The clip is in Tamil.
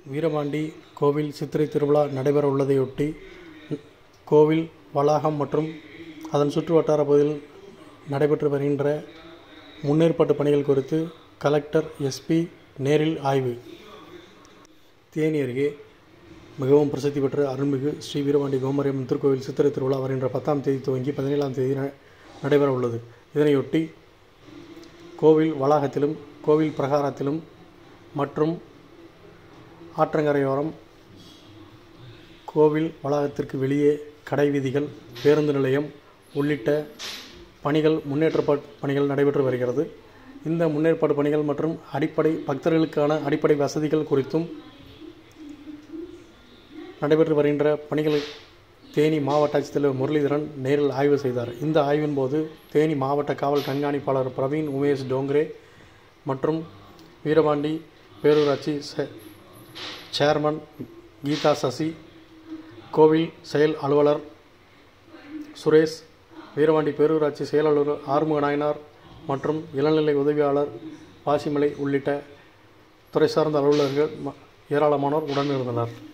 வீரபாண்டி கோவில் சித்திரை திருவிழா நடைபெற உள்ளதையொட்டி கோவில் வளாகம் மற்றும் அதன் சுற்றுவட்டார பகுதியில் நடைபெற்று வருகின்ற முன்னேற்பாட்டு பணிகள் குறித்து கலெக்டர் எஸ்பி நேரில் ஆய்வு தேனி அருகே மிகவும் பிரசித்தி பெற்ற அருள்மிகு ஸ்ரீ வீரபாண்டி கோமரியம்மன் திருக்கோவில் சித்திரை திருவிழா வருகின்ற பத்தாம் தேதி துவங்கி பதினேழாம் தேதி ந- நடைபெற உள்ளது இதனையொட்டி கோவில் வளாகத்திலும் கோவில் பிரகாரத்திலும் மற்றும் ஆற்றங்கரையோரம் கோவில் வளாகத்திற்கு வெளியே கடை வீதிகள் பேருந்து நிலையம் உள்ளிட்ட பணிகள் முன்னேற்பாடு பணிகள் நடைபெற்று வருகிறது இந்த முன்னேற்பாடு பணிகள் மற்றும் அடிப்படை பக்தர்களுக்கான அடிப்படை வசதிகள் குறித்தும் நடைபெற்று வருகின்ற பணிகளை தேனி மாவட்ட ஆட்சித்தலைவர் முரளிதரன் நேரில் ஆய்வு செய்தார் இந்த ஆய்வின் போது தேனி மாவட்ட காவல் கண்காணிப்பாளர் பிரவீன் உமேஷ் டோங்கரே மற்றும் வீரபாண்டி பேரூராட்சி செ- சேர்மன் கீதா சசி கோவில் செயல் அலுவலர் சுரேஷ் வீரபாண்டி பேரூராட்சி செயல் அலுவலர் ஆறுமுக நாயனார் மற்றும் இளநிலை உதவியாளர் வாசிமலை உள்ளிட்ட துறை சார்ந்த அலுவலர்கள் ம- ஏராளமானோர் உடனிருந்தனர்